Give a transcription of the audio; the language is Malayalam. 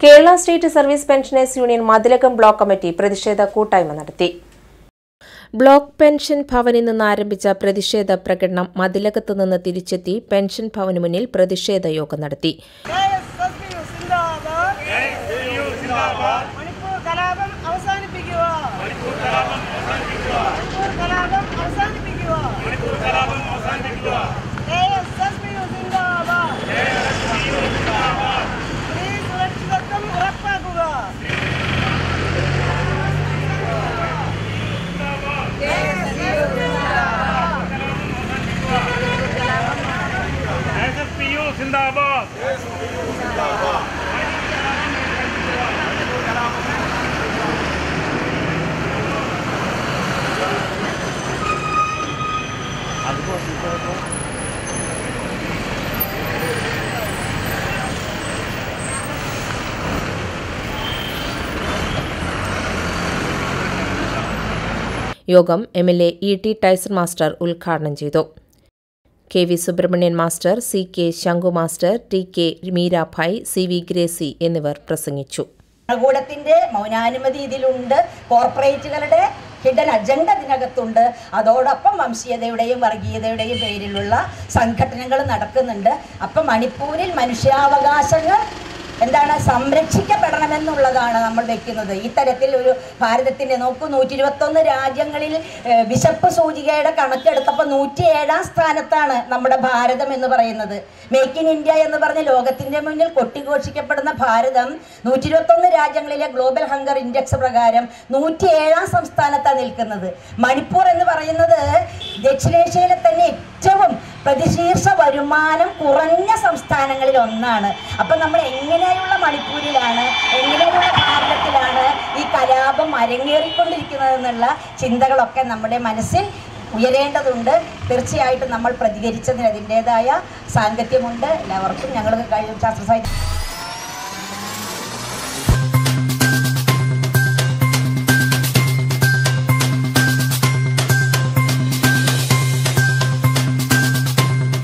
Kerala state service pensioners union Mathilakam block committee പ്രതിഷേധ കൂട്ടായ്മ നടത്തി ബ്ലോക്ക് പെൻഷൻ ഭവനിൽ നിന്ന് ആരംഭിച്ച പ്രതിഷേധ പ്രകടനം മതിലകത്ത് നിന്ന് തിരിച്ചെത്തി പെൻഷൻ ഭവന് മുന്നിൽ പ്രതിഷേധ യോഗം നടത്തി മണിപ്പൂർ കലാപം അവസാനിപ്പിക്കുക മണിപ്പൂർ കലാപം അവസാനിപ്പിക്കുക KSSBU സിന്ദാബാദ്. സ്ത്രീ സുരക്ഷിതത്വം ഉറപ്പാക്കുക एसएसपीयू जिंदाबाद യോഗം M L A E T Tyson master ഉദ്ഘാടനം ചെയ്തു K V Subramanian master C K Shankhu master T K Meerabai C V Gracie എന്നിവർ പ്രസംഗിച്ചു ഭരണകൂടത്തിന്റെ മൗനാനുമതി ഇതിലുണ്ട് കോർപ്പറേറ്റുകളുടെ ഹിഡൻ അജണ്ട ഇതിനകത്തുണ്ട് അതോടൊപ്പം വംശീയതയുടെയും വർഗീയതയുടെയും പേരിലുള്ള സംഘടനകൾ നടക്കുന്നുണ്ട് അപ്പം മണിപ്പൂരിൽ മനുഷ്യാവകാശങ്ങൾ എന്താണ് സംരക്ഷിക്കപ്പെടണമെന്നുള്ളതാണ് നമ്മൾ വെക്കുന്നത് ഈ തരത്തിൽ ഒരു ഭാരതത്തിന്റെ നോക്കൂ നൂറ്റി ഇരുപത്തൊന്ന് രാജ്യങ്ങളിൽ ഏഹ്, വിശപ്പ് സൂചികയുടെ കണക്കെടുത്തപ്പോൾ നൂറ്റി ഏഴാം സ്ഥാനത്താണ് നമ്മുടെ ഭാരതം എന്ന് പറയുന്നത് മേക്ക് ഇൻ ഇന്ത്യ എന്ന് പറഞ്ഞ് ലോകത്തിന്റെ മുന്നിൽ കൊട്ടിഘോഷിക്കപ്പെടുന്ന ഭാരതം നൂറ്റി ഇരുപത്തൊന്ന് രാജ്യങ്ങളിലെ ഗ്ലോബൽ ഹങ്കർ ഇൻഡെക്സ് പ്രകാരം നൂറ്റി ഏഴാം സംസ്ഥാനത്താണ് നിൽക്കുന്നത് മണിപ്പൂർ എന്ന് പറയുന്നത് ദക്ഷിണേഷ്യയിലെ തന്നെ ഏറ്റവും പ്രതിശീർഷ വരുമാനം കുറഞ്ഞ സംസ്ഥാനങ്ങളിൽ ഒന്നാണ് അപ്പം നമ്മൾ എങ്ങനെയുള്ള മണിപ്പൂരിലാണ് എങ്ങനെയുള്ള ഭാരതത്തിലാണ് ഈ കലാപം അരങ്ങേറിക്കൊണ്ടിരിക്കുന്നത് എന്നുള്ള ചിന്തകളൊക്കെ നമ്മുടെ മനസ്സിൽ ഉയരേണ്ടതുണ്ട് തീർച്ചയായിട്ടും നമ്മൾ പ്രതികരിച്ചതിന് അതിൻ്റെതായ സാങ്കത്യമുണ്ട് എല്ലാവർക്കും ഞങ്ങൾ ശാസ്ത്ര സാഹിത്യ